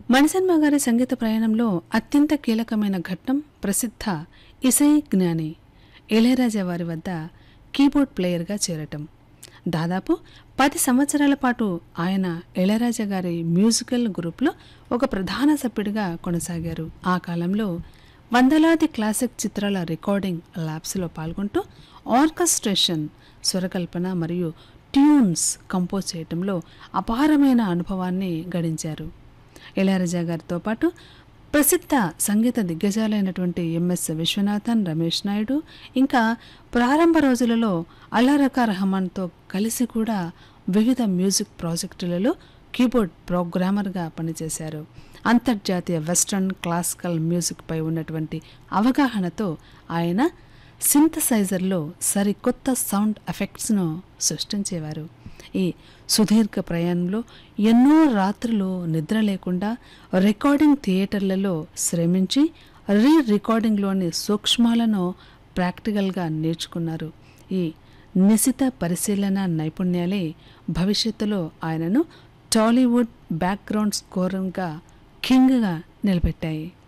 మణిశర్మ గారి సంగీత ప్రయాణంలో అత్యంత కీలకమైన ఘట్టం ప్రసిద్ధ ఇసై జ్ఞాని ఇళయరాజా వారి వద్ద కీబోర్డ్ ప్లేయర్గా చేరటం దాదాపు పది సంవత్సరాల పాటు ఆయన ఇళయరాజా గారి మ్యూజికల్ గ్రూప్లో ఒక ప్రధాన సభ్యుడిగా కొనసాగారు ఆ కాలంలో వందలాది క్లాసిక్ చిత్రాల రికార్డింగ్ ల్యాబ్స్లో పాల్గొంటూ ఆర్కెస్ట్రేషన్ స్వరకల్పన మరియు ట్యూన్స్ కంపోజ్ చేయటంలో అపారమైన అనుభవాన్ని గడించారు ఇళయరాజా గారితో పాటు ప్రసిద్ధ సంగీత దిగ్గజాలైనటువంటి ఎంఎస్ విశ్వనాథన్ రమేష్ నాయుడు ఇంకా ప్రారంభ రోజులలో అల్లారకా రహమాన్తో కలిసి కూడా వివిధ మ్యూజిక్ ప్రాజెక్టులలో కీబోర్డ్ ప్రోగ్రామర్గా పనిచేశారు అంతర్జాతీయ వెస్ట్రన్ క్లాసికల్ మ్యూజిక్పై ఉన్నటువంటి అవగాహనతో ఆయన సింథసైజర్లో సరికొత్త సౌండ్ ఎఫెక్ట్స్ను సృష్టించేవారు ఈ సుదీర్ఘ ప్రయాణంలో ఎన్నో రాత్రులు నిద్ర లేకుండా రికార్డింగ్ థియేటర్లలో శ్రమించి రీ రికార్డింగ్లోని సూక్ష్మాలను ప్రాక్టికల్గా నేర్చుకున్నారు ఈ నిశిత పరిశీలన నైపుణ్యాలే భవిష్యత్తులో ఆయనను టాలీవుడ్ బ్యాక్గ్రౌండ్ స్కోరర్గా కింగ్గా నిలబెట్టాయి